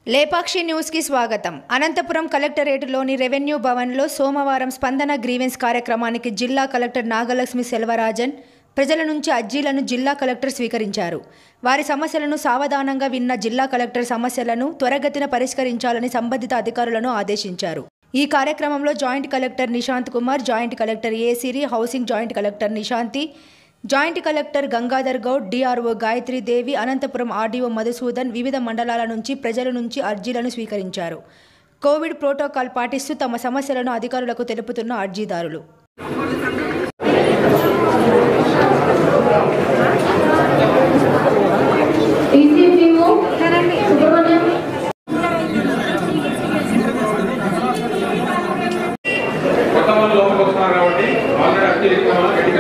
లేపాక్షి న్యూస్కి స్వాగతం అనంతపురం కలెక్టరేటులోని రెవెన్యూ భవన్లో సోమవారం స్పందన గ్రీవెన్స్ కార్యక్రమానికి జిల్లా కలెక్టర్ నాగలక్ష్మి సెల్వరాజన్ ప్రజల నుంచి అర్జీలను జిల్లా కలెక్టర్ స్వీకరించారు వారి సమస్యలను సావధానంగా విన్న జిల్లా కలెక్టర్ సమస్యలను త్వరగతిన పరిష్కరించాలని సంబంధిత అధికారులను ఆదేశించారు ఈ కార్యక్రమంలో joint collector Nishant Kumar joint collector A Siri housing joint collector Nishanthi joint collector Gangadhar Goud DRO Gayathri Devi Anantapuram RDO Madhusudan వివిధ మండలాల నుంచి ప్రజల నుంచి అర్జీలను స్వీకరించారు కోవిడ్ ప్రోటోకాల్ పాటిస్తూ తమ సమస్యలను అధికారులకు తెలుపుతున్న అర్జీదారులు టీసీపీఓ సుబ్రహ్మణ్యం కొత్త వాళ్ళు లోపలికి వస్తున్నారు కాబట్టి ఆల్రెడీ అర్జీలు ఎక్కువ వాళ్ళు గట్టి